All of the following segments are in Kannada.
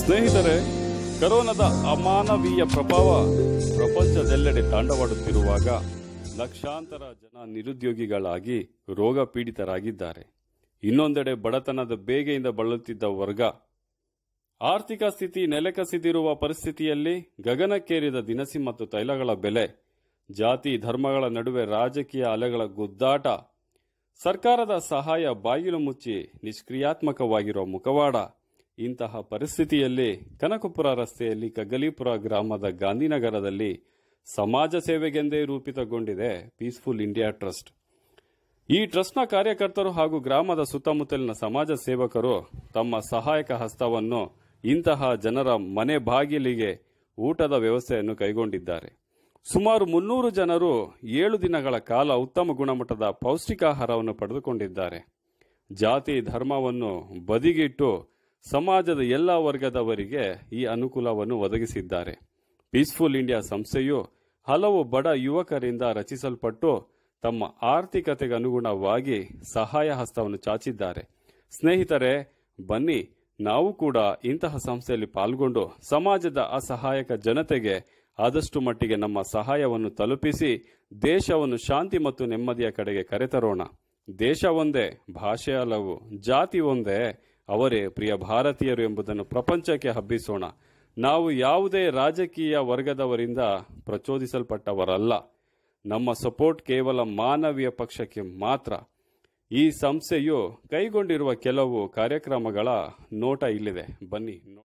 ಸ್ನೇಹಿತರೆ ಕರೋನಾದ ಅಮಾನವೀಯ ಪ್ರಭಾವ ಪ್ರಪಂಚದೆಲ್ಲೆಡೆ ತಾಂಡವಾಡುತ್ತಿರುವಾಗ ಲಕ್ಷಾಂತರ ಜನ ನಿರುದ್ಯೋಗಿಗಳಾಗಿ ರೋಗ ಪೀಡಿತರಾಗಿದ್ದಾರೆ ಇನ್ನೊಂದೆಡೆ ಬಡತನದ ಬೇಗೆಯಿಂದ ಬಳಲುತ್ತಿದ್ದ ವರ್ಗ ಆರ್ಥಿಕ ಸ್ಥಿತಿ ನೆಲೆಕಸಿದಿರುವ ಪರಿಸ್ಥಿತಿಯಲ್ಲಿ ಗಗನಕ್ಕೇರಿದ ದಿನಸಿ ಮತ್ತು ತೈಲಗಳ ಬೆಲೆ ಜಾತಿ ಧರ್ಮಗಳ ನಡುವೆ ರಾಜಕೀಯ ಅಲೆಗಳ ಗುದ್ದಾಟ ಸರ್ಕಾರದ ಸಹಾಯ ಬಾಗಿಲು ಮುಚ್ಚಿ ನಿಷ್ಕ್ರಿಯಾತ್ಮಕವಾಗಿರುವ ಮುಖವಾಡ ಇಂತಹ ಪರಿಸ್ಥಿತಿಯಲ್ಲಿ ಕನಕಪುರ ರಸ್ತೆಯಲ್ಲಿ ಕಗ್ಗಲೀಪುರ ಗ್ರಾಮದ ಗಾಂಧಿನಗರದಲ್ಲಿ ಸಮಾಜ ಸೇವೆಗೆಂದೇ ರೂಪಿತಗೊಂಡಿದೆ ಪೀಸ್ಫುಲ್ ಇಂಡಿಯಾ ಟ್ರಸ್ಟ್ ಈ ಟ್ರಸ್ಟ್ನ ಕಾರ್ಯಕರ್ತರು ಹಾಗೂ ಗ್ರಾಮದ ಸುತ್ತಮುತ್ತಲಿನ ಸಮಾಜ ಸೇವಕರು ತಮ್ಮ ಸಹಾಯಕ ಹಸ್ತವನ್ನು ಇಂತಹ ಜನರ ಮನೆ ಬಾಗಿಲಿಗೆ ಊಟದ ವ್ಯವಸ್ಥೆಯನ್ನು ಕೈಗೊಂಡಿದ್ದಾರೆ ಸುಮಾರು ಮುನ್ನೂರು ಜನರು ಏಳು ದಿನಗಳ ಕಾಲ ಉತ್ತಮ ಗುಣಮಟ್ಟದ ಪೌಷ್ಟಿಕಾಹಾರವನ್ನು ಪಡೆದುಕೊಂಡಿದ್ದಾರೆ ಜಾತಿ ಧರ್ಮವನ್ನು ಬದಿಗಿಟ್ಟು ಸಮಾಜದ ಎಲ್ಲ ವರ್ಗದವರಿಗೆ ಈ ಅನುಕೂಲವನ್ನು ಒದಗಿಸಿದ್ದಾರೆ ಪೀಸ್ಫುಲ್ ಇಂಡಿಯಾ ಸಂಸ್ಥೆಯು ಹಲವು ಬಡ ಯುವಕರಿಂದ ರಚಿಸಲ್ಪಟ್ಟು ತಮ್ಮ ಆರ್ಥಿಕತೆಗೆ ಅನುಗುಣವಾಗಿ ಸಹಾಯ ಹಸ್ತವನ್ನು ಚಾಚಿದ್ದಾರೆ ಸ್ನೇಹಿತರೆ ಬನ್ನಿ ನಾವು ಕೂಡ ಇಂತಹ ಸಂಸ್ಥೆಯಲ್ಲಿ ಪಾಲ್ಗೊಂಡು ಸಮಾಜದ ಅಸಹಾಯಕ ಜನತೆಗೆ ಆದಷ್ಟು ಮಟ್ಟಿಗೆ ನಮ್ಮ ಸಹಾಯವನ್ನು ತಲುಪಿಸಿ ದೇಶವನ್ನು ಶಾಂತಿ ಮತ್ತು ನೆಮ್ಮದಿಯ ಕಡೆಗೆ ಕರೆತರೋಣ ದೇಶ ಒಂದೇ ಭಾಷೆ ಹಲವು ಜಾತಿ ಒಂದೇ ಅವರೇ ಪ್ರಿಯ ಭಾರತೀಯರು ಎಂಬುದನ್ನು ಪ್ರಪಂಚಕ್ಕೆ ಹಬ್ಬಿಸೋಣ ನಾವು ಯಾವುದೇ ರಾಜಕೀಯ ವರ್ಗದವರಿಂದ ಪ್ರಚೋದಿಸಲ್ಪಟ್ಟವರಲ್ಲ ನಮ್ಮ ಸಪೋರ್ಟ್ ಕೇವಲ ಮಾನವೀಯ ಪಕ್ಷಕ್ಕೆ ಮಾತ್ರ ಈ ಸಂಸ್ಥೆಯು ಕೈಗೊಂಡಿರುವ ಕೆಲವು ಕಾರ್ಯಕ್ರಮಗಳ ನೋಟ ಇಲ್ಲಿದೆ ಬನ್ನಿ ನೋ-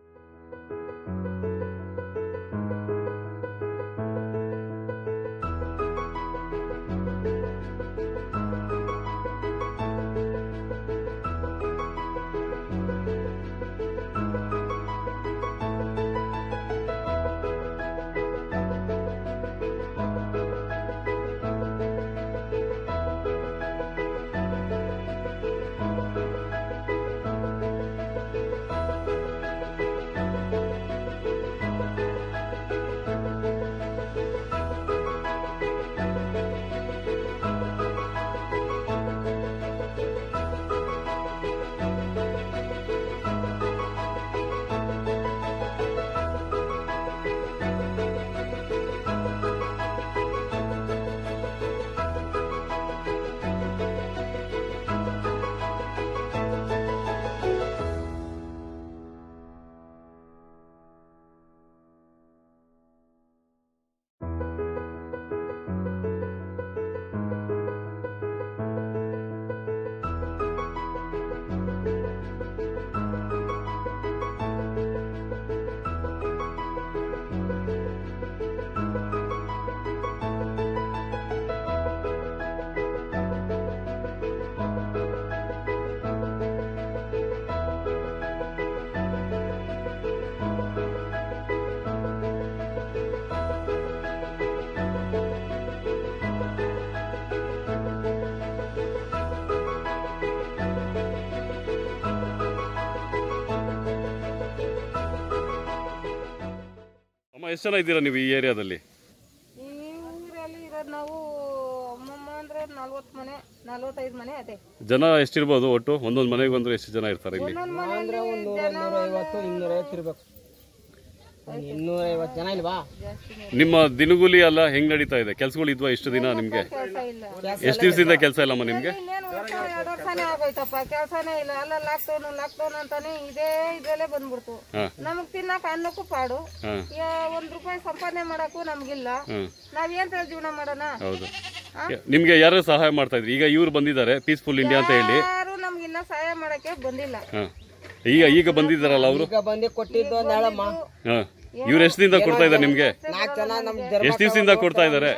ಅಮ್ಮ ಎಷ್ಟು ಜನ ಇದ್ದೀರಾ ನೀವು ಈ ಏರಿಯಾದಲ್ಲಿ ಈ ಊರಲ್ಲಿ ಇರೋದು ನಾವು ಅಮ್ಮಮ್ಮ ಅಂದ್ರೆ ನಲ್ವತ್ತು ಮನೆ ನಲ್ವತ್ತೈದು ಮನೆ ಅದೇ ಜನ ಎಷ್ಟಿರ್ಬೋದು ಒಟ್ಟು ಒಂದೊಂದು ಮನೆಗೆ ಬಂದ್ರೆ ಎಷ್ಟು ಜನ ಇರ್ತಾರೆ ಇಲ್ಲಿ ಒಂದೊಂದು ಮನೆಯಲ್ಲಿ ನೂರ ನೂರೈವತ್ತು ಇನ್ನೂರೈವತ್ತು ಇರ್ಬೇಕು ಒಂದು ಇನ್ನೂರೈವತ್ತು ಜನ ಇಲ್ವಾ ನಿಮ್ಮ ದಿನಗೂಲಿ ಎಲ್ಲ ಹೆಂಗ್ ನಡೀತಾ ಇದೆ ಕೆಲ್ಸಗಳು ಇದ್ವಾ ಇಷ್ಟು ದಿನ ನಿಮ್ಗೆ ಕೆಲಸ ಇಲ್ಲ ಎಷ್ಟು ದಿವಸದಿಂದ ಕೆಲಸ ಇಲ್ಲಮ್ಮ ನಿಮ್ಗೆ ಇನ್ನೇನು ವರ್ಷ ಎರಡು ವರ್ಷನೇ ಆಗೋಯ್ತಪ್ಪ ಕೆಲಸನೇ ಇಲ್ಲ ಅಲ್ಲ ಲಾಕ್ಡೌನ್ ಲಾಕ್ಡೌನ್ ಅಂತಾನೆ ಇದೇ ಇದ್ರಲ್ಲೇ ಬಂದ್ಬಿಡ್ತು ಹಾ. ನಮಗ್ ತಿನ್ನಕ್ ಅನ್ನಕ್ಕೂ ಪಾಡು ಹಾ ಯಾ- ಒಂದ್ ರೂಪಾಯಿ ಸಂಪಾದನೆ ಮಾಡಕ್ಕೂ ನಮ್ಗಿಲ್ಲ ಹ್ಮ್ ನಾವೇನ್ ತರ ಜೀವನ ಮಾಡೋಣ ಹೌದು ನಿಮ್ಗೆ ಯಾರು ಸಹಾಯ ಮಾಡ್ತಾ ಇದ್ರಿ ಈಗ ಇವ್ರು ಬಂದಿದ್ದಾರೆ ಪೀಸ್ಫುಲ್ ಇಂಡಿಯಾ ಅಂತ ಹೇಳಿ ಯಾರು ನಮ್ಗಿನ್ನ ಸಹಾಯ ಮಾಡಕ್ಕೆ ಬಂದಿಲ್ಲ ಹಾ ಈಗ ಈಗ ಬಂದಿದ್ದಾರಲ್ಲ ಅವರು ಈಗ ಬಂದು ಕೊಟ್ಟಿದ್ದು ಒಂದು ಹೇಳಮ್ಮ ಹಾ ಇವ್ರು ಎಷ್ಟು ದಿನದಿಂದ ಕೊಡ್ತಾ ಇದ್ದಾರೆ ನಿಮ್ಗೆ ನಾಲ್ಕು ಜನ ನಮ್ ಧರ್ಮ ಎಷ್ಟು ದಿವಸದಿಂದ ಕೊಡ್ತಾ ಇದ್ದಾರೆ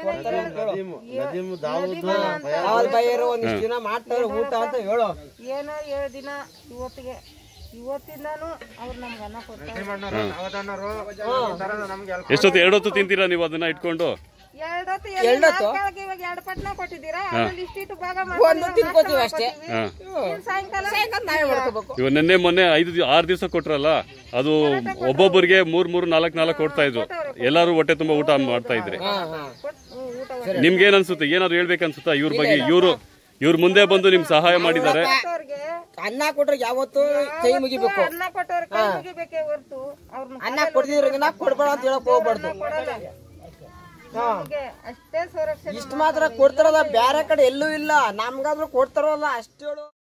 ಅವಲ್ ಬೈಯರು ಒಂದಿಷ್ಟು ದಿನ ಮಾಡ್ತಾರೆ ಊಟ ಅಂತ ಹೇಳು ಏನೋ ಏಳು ದಿನ ಇವತ್ತಿಗೆ ಇವತ್ತಿಂದಾನು ಅವ್ರು ನಮ್ಗೆ ಅನ್ನ ಕೊಡ್ತಾರೆ ಎಷ್ಟೊತ್ತು ಎರಡೊತ್ತು ತಿಂತೀರಾ ನೀವು ಅದನ್ನ ಇಟ್ಕೊಂಡು ಎರಡೊತ್ತು ಎಲ್ಲಿ ನಾಲ್ಕಾಳ್ಗೆ ಇವಾಗ ಎರಡು ಪಟ್ನ ಕೊಟ್ಟಿದ್ದೀರಾ ಅದ್ರಲ್ಲಿ ಇಷ್ಟಿಟ್ಟು ಭಾಗ ಮಾಡ್ಕೊಂಡು ಒಂದು ತಿನ್ಕೋತೀವಿ ಅಷ್ಟೇ ಹಾ ಏನ್ ಸಾಯಂಕಾಲ ನಾವೇ ಮಾಡ್ಕೋಬೇಕು ಇವಾಗ ನಿನ್ನೆ ಮೊನ್ನೆ ಐದು ದಿ- ಆರು ದಿವಸ ಕೊಟ್ರಲ್ಲ ಅದು ಒಬ್ಬೊಬ್ಬರಿಗೆ ಮೂರ್ ಮೂರ್ ನಾಲ್ಕು ನಾಲ್ಕು ಕೊಡ್ತಾ ಇದ್ರು ಎಲ್ಲಾರು ಹೊಟ್ಟೆ ತುಂಬಾ ಊಟ ಮಾಡ್ತಾ ಇದ್ರಿ ಹಾ ಹಾ ಕೊಟ್- ಹ್ಮ್, ಊಟ ನಿಮ್ಗೆ ಏನ್ ಅನ್ಸುತ್ತೆ ಏನಾದ್ರು ಹೇಳ್ಬೇಕನ್ಸುತ್ತಾ ಇವ್ರ ಬಗ್ಗೆ ಇವರು ಇವ್ರ ಮುಂದೆ ಬಂದು ನಿಮ್ಗೆ ಸಹಾಯ ಮಾಡಿದ್ದಾರೆ ಕೊಟ್ಟವ್ರಿಗೆ ಅನ್ನ ಕೊಟ್ರೆ ಯಾವತ್ತು ಕೈ ಮುಗಿಬೇಕು ಅನ್ನ ಕೊಟ್ಟವ್ರ ಕೈ ಮುಗಿಬೇಕೇ ಹೊರ್ತು ಅವ್ರನ್ನ ಅನ್ನ ಕೊಡ್ತಿದ್ರಿಗೆ ಕೊಡ್ಬೇಡ ಅಂತ ಹೇಳಕ್ ಹೋಗ್ಬಾರ್ದು ಕೊಡಲ್ಲ ನಮ್ಗೆ ಅಷ್ಟೇ ಸಂರಕ್ಷಣೆ ಇಷ್ಟು ಮಾತ್ರ ಕೊಡ್ತಾರಲ್ಲ ಬ್ಯಾರೆ ಕಡೆ ಎಲ್ಲೂ ಇಲ್ಲ ನಮ್ಗಾದ್ರೂ ಕೊಡ್ತಾರಲ್ಲ ಅಷ್ಟು ಹೇಳು